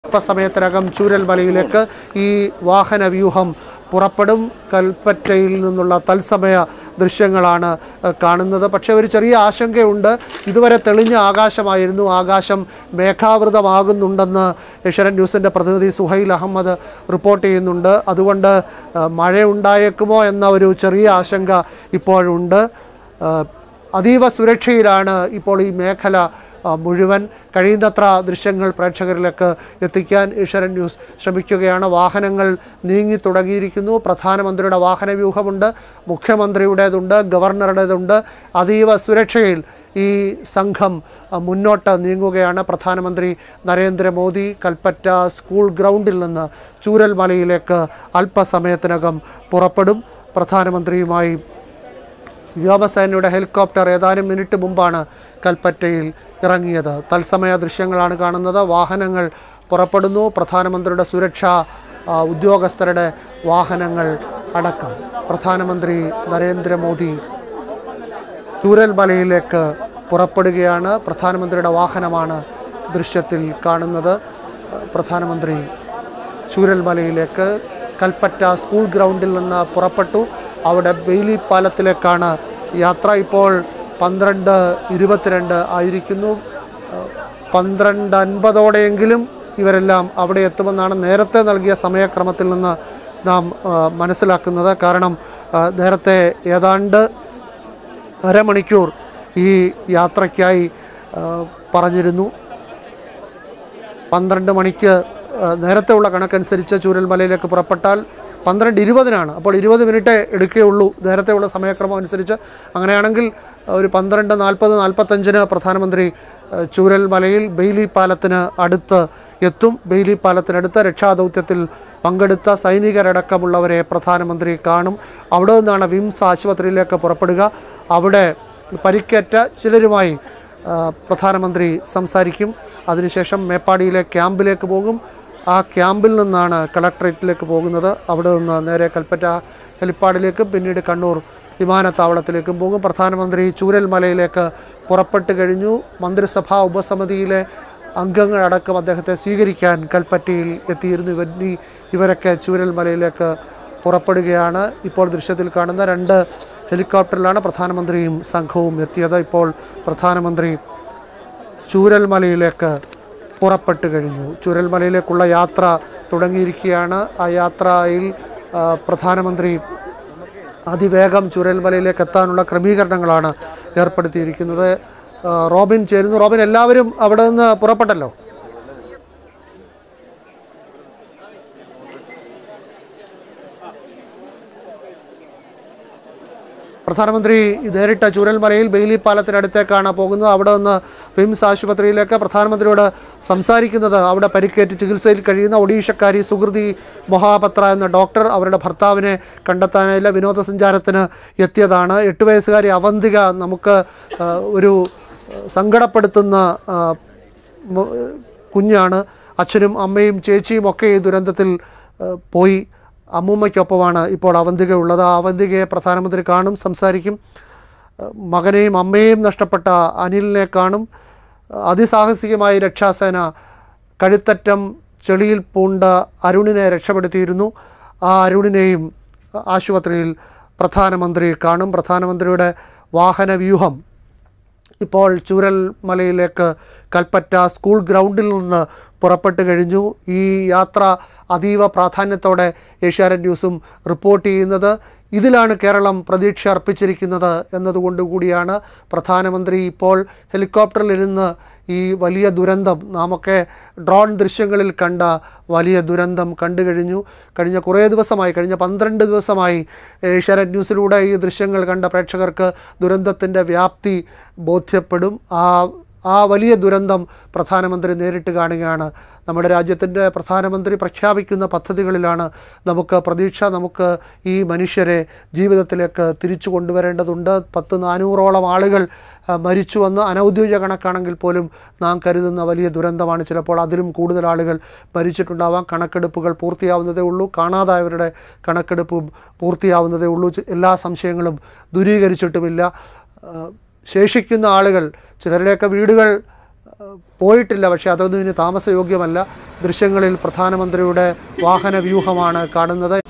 അല്പസമയത്തിനകം ചൂരൽമലയിലേക്ക് ഈ വാഹന വ്യൂഹം പുറപ്പെടും കൽപ്പറ്റയിൽ നിന്നുള്ള തത്സമയ ദൃശ്യങ്ങളാണ് ഏഹ്, കാണുന്നത് പക്ഷേ ഒരു ചെറിയ ആശങ്കയുണ്ട് ഇതുവരെ തെളിഞ്ഞ ആകാശമായിരുന്നു ആകാശം മേഘാവൃതമാകുന്നുണ്ടെന്ന് ഏഷ്യാനെറ്റ് ന്യൂസിൻ്റെ പ്രതിനിധി സുഹൈൽ അഹമ്മദ് റിപ്പോർട്ട് ചെയ്യുന്നുണ്ട് അതുകൊണ്ട് ഏഹ്, മഴയുണ്ടായേക്കുമോ എന്ന ഒരു ചെറിയ ആശങ്ക ഇപ്പോഴുണ്ട് ഏഹ്, അതീവ സുരക്ഷയിലാണ് ഇപ്പോൾ ഈ മേഖല ആ, മുഴുവൻ കഴിയുന്നത്ര ദൃശ്യങ്ങൾ പ്രേക്ഷകരിലേക്ക് എത്തിക്കാൻ ഏഷ്യാനെറ്റ് ന്യൂസ് ശ്രമിക്കുകയാണ് വാഹനങ്ങൾ നീങ്ങി തുടങ്ങിയിരിക്കുന്നു പ്രധാനമന്ത്രിയുടെ വാഹന വ്യൂഹമുണ്ട് മുഖ്യമന്ത്രിയുടേതുണ്ട് ഗവർണറുടേതുണ്ട് അതീവ സുരക്ഷയിൽ ഈ സംഘം ആ, മുന്നോട്ട് നീങ്ങുകയാണ് പ്രധാനമന്ത്രി നരേന്ദ്രമോദി കൽപ്പറ്റ സ്കൂൾ ഗ്രൗണ്ടിൽ നിന്ന് ചൂരൽമലയിലേക്ക് അല്പസമയത്തിനകം പുറപ്പെടും പ്രധാനമന്ത്രിയുമായി വ്യോമസേനയുടെ ഹെലികോപ്റ്റർ ഏതാനും മിനിറ്റ് മുമ്പാണ് കൽപ്പറ്റയിൽ ഇറങ്ങിയത് തത്സമയ ദൃശ്യങ്ങളാണ് കാണുന്നത് വാഹനങ്ങൾ പുറപ്പെടുന്നു പ്രധാനമന്ത്രിയുടെ സുരക്ഷാ ആ, ഉദ്യോഗസ്ഥരുടെ വാഹനങ്ങൾ അടക്കം പ്രധാനമന്ത്രി നരേന്ദ്രമോദി ചൂരൽമലയിലേക്ക് പുറപ്പെടുകയാണ് പ്രധാനമന്ത്രിയുടെ വാഹനമാണ് ദൃശ്യത്തിൽ കാണുന്നത് പ്രധാനമന്ത്രി ചൂരൽമലയിലേക്ക് കൽപ്പറ്റ സ്കൂൾ ഗ്രൗണ്ടിൽ നിന്ന് പുറപ്പെട്ടു അവിടെ ബെയിലി പാലത്തിലേക്കാണ് യാത്ര ഇപ്പോൾ പന്ത്രണ്ട് ഇരുപത്തിരണ്ട് ആയിരിക്കുന്നു ഏഹ് പന്ത്രണ്ട് അൻപതോടെയെങ്കിലും ഇവരെല്ലാം അവിടെ എത്തുമെന്നാണ് നേരത്തെ നൽകിയ സമയക്രമത്തിൽ നിന്ന് നാം ആ, മനസ്സിലാക്കുന്നത് കാരണം ആ, നേരത്തെ ഏതാണ്ട് അരമണിക്കൂർ ഈ യാത്രയ്ക്കായി ആ, പറഞ്ഞിരുന്നു പന്ത്രണ്ട് മണിക്ക് ആ, നേരത്തെ ഉള്ള കണക്കനുസരിച്ച് ചൂരൽമലയിലേക്ക് പുറപ്പെട്ടാൽ പന്ത്രണ്ട് ഇരുപതിനാണ് അപ്പോൾ ഇരുപത് മിനിറ്റേ എടുക്കുകയുള്ളൂ നേരത്തെ ഉള്ള സമയക്രമം അനുസരിച്ച് അങ്ങനെയാണെങ്കിൽ ഒരു പന്ത്രണ്ട് നാൽപ്പത് നാൽപ്പത്തഞ്ചിന് പ്രധാനമന്ത്രി ആ, ചൂരൽമലയിൽ ബെയിലി പാലത്തിന് അടുത്ത് എത്തും ബെയിലി പാലത്തിനടുത്ത് രക്ഷാദൗത്യത്തിൽ പങ്കെടുത്ത സൈനികരടക്കമുള്ളവരെ പ്രധാനമന്ത്രി കാണും അവിടെ നിന്നാണ് വിംസ് ആശുപത്രിയിലേക്ക് പുറപ്പെടുക അവിടെ പരിക്കേറ്റ ചിലരുമായി ആ, പ്രധാനമന്ത്രി സംസാരിക്കും അതിനുശേഷം മേപ്പാടിയിലെ ക്യാമ്പിലേക്ക് പോകും ആ ക്യാമ്പിൽ നിന്നാണ് കളക്ടറേറ്റിലേക്ക് പോകുന്നത് അവിടെ നിന്ന് നേരെ കൽപ്പറ്റ ഹെലിപ്പാഡിലേക്കും പിന്നീട് കണ്ണൂർ വിമാനത്താവളത്തിലേക്കും പോകും പ്രധാനമന്ത്രി ചൂരൽമലയിലേക്ക് പുറപ്പെട്ടു കഴിഞ്ഞു മന്ത്രിസഭാ ഉപസമിതിയിലെ അംഗങ്ങളടക്കം അദ്ദേഹത്തെ സ്വീകരിക്കാൻ കൽപ്പറ്റയിൽ എത്തിയിരുന്നു ഇവർ ഈ- ഇവരൊക്കെ ചൂരൽമലയിലേക്ക് പുറപ്പെടുകയാണ് ഇപ്പോൾ ദൃശ്യത്തിൽ കാണുന്ന രണ്ട് ഹെലികോപ്റ്ററിലാണ് പ്രധാനമന്ത്രിയും സംഘവും എത്തിയത് ഇപ്പോൾ പ്രധാനമന്ത്രി ചൂരൽമലയിലേക്ക് പുറപ്പെട്ടു കഴിഞ്ഞു ചൂരൽമലയിലേക്കുള്ള യാത്ര തുടങ്ങിയിരിക്കുകയാണ് ആ യാത്രയിൽ ആ, പ്രധാനമന്ത്രി അതിവേഗം ചൂരൽമലയിലേക്ക് എത്താനുള്ള ക്രമീകരണങ്ങളാണ് ഏർപ്പെടുത്തിയിരിക്കുന്നത് ആ, റോബിൻ ചേരുന്നു റോബിൻ എല്ലാവരും അവിടെ നിന്ന് പുറപ്പെട്ടല്ലോ പ്രധാനമന്ത്രി നേരിട്ട് ചൂരൽമലയിൽ ബെയിലി പാലത്തിനടുത്തേക്കാണ് പോകുന്നത് അവിടെ നിന്ന് വിംസ് ആശുപത്രിയിലേക്ക് പ്രധാനമന്ത്രിയോട് സംസാരിക്കുന്നത് അവിടെ പരിക്കേറ്റ് ചികിത്സയിൽ കഴിയുന്ന ഒഡീഷക്കാരി സുഹൃതി മൊഹാപത്ര എന്ന ഡോക്ടർ അവരുടെ ഭർത്താവിനെ കണ്ടെത്താനായില്ല വിനോദസഞ്ചാരത്തിന് എത്തിയതാണ് എട്ട് വയസ്സുകാരി അവന്തിക നമുക്ക് ആ, ഒരു ആ, സങ്കടപ്പെടുത്തുന്ന ആ, മ- കുഞ്ഞാണ് അച്ഛനും അമ്മയും ചേച്ചിയും ഒക്കെ ഈ ദുരന്തത്തിൽ ആ, പോയി അമ്മൂമ്മയ്ക്കൊപ്പമാണ് ഇപ്പോൾ അവന്തിക ഉള്ളത് ആ അവന്തികയെ പ്രധാനമന്ത്രി കാണും സംസാരിക്കും ആ, മകനെയും അമ്മയെയും നഷ്ടപ്പെട്ട അനിലിനെ കാണും ആ, അതിസാഹസികമായി രക്ഷാസേന കഴുത്തറ്റം ചെളിയിൽ പൂണ്ട അരുണിനെ രക്ഷപ്പെടുത്തിയിരുന്നു ആ അരുണിനെയും ആശുപത്രിയിൽ പ്രധാനമന്ത്രി കാണും പ്രധാനമന്ത്രിയുടെ വാഹന വ്യൂഹം ഇപ്പോൾ ചൂരൽമലയിലേക്ക് കൽപ്പറ്റ സ്കൂൾ ഗ്രൗണ്ടിൽ നിന്ന് പുറപ്പെട്ടു കഴിഞ്ഞു ഈ യാത്ര അതീവ പ്രാധാന്യത്തോടെ ഏഷ്യാനെറ്റ് ന്യൂസും റിപ്പോർട്ട് ചെയ്യുന്നത് ഇതിലാണ് കേരളം പ്രതീക്ഷ അർപ്പിച്ചിരിക്കുന്നത് എന്നതുകൊണ്ട് കൂടിയാണ് പ്രധാനമന്ത്രി ഇപ്പോൾ ഹെലികോപ്റ്ററിലിരുന്ന് ഈ വലിയ ദുരന്തം നാമൊക്കെ ഡ്രോൺ ദൃശ്യങ്ങളിൽ കണ്ട വലിയ ദുരന്തം കണ്ടു കഴിഞ്ഞു കഴിഞ്ഞ കുറേ ദിവസമായി കഴിഞ്ഞ പന്ത്രണ്ട് ദിവസമായി ഏഷ്യാനെറ്റ് ന്യൂസിലൂടെ ഈ ദൃശ്യങ്ങൾ കണ്ട പ്രേക്ഷകർക്ക് ദുരന്തത്തിൻ്റെ വ്യാപ്തി ബോധ്യപ്പെടും ആ ആ വലിയ ദുരന്തം പ്രധാനമന്ത്രി നേരിട്ട് കാണുകയാണ് നമ്മുടെ രാജ്യത്തിൻ്റെ പ്രധാനമന്ത്രി പ്രഖ്യാപിക്കുന്ന പദ്ധതികളിലാണ് നമുക്ക് പ്രതീക്ഷ നമുക്ക് ഈ മനുഷ്യരെ ജീവിതത്തിലേക്ക് തിരിച്ചു കൊണ്ടുവരേണ്ടതുണ്ട് പത്ത് നാനൂറോളം ആളുകൾ ആ, മരിച്ചുവെന്ന് അനൗദ്യോഗിക കണക്കാണെങ്കിൽ പോലും നാം കരുതുന്ന വലിയ ദുരന്തമാണ് ചിലപ്പോൾ അതിലും കൂടുതൽ ആളുകൾ മരിച്ചിട്ടുണ്ടാവാം കണക്കെടുപ്പുകൾ പൂർത്തിയാവുന്നതേ ഉള്ളൂ കാണാതായവരുടെ കണക്കെടുപ്പും പൂർത്തിയാവുന്നതേ ഉള്ളൂ ചി- എല്ലാ സംശയങ്ങളും ദൂരീകരിച്ചിട്ടുമില്ല ആ, ശേഷിക്കുന്ന ആളുകൾ ചിലരുടെയൊക്കെ വീടുകൾ ഏഹ്, പോയിട്ടില്ല പക്ഷേ അതൊന്നും ഇനി താമസയോഗ്യമല്ല ദൃശ്യങ്ങളിൽ പ്രധാനമന്ത്രിയുടെ വാഹന വ്യൂഹമാണ് കാണുന്നത്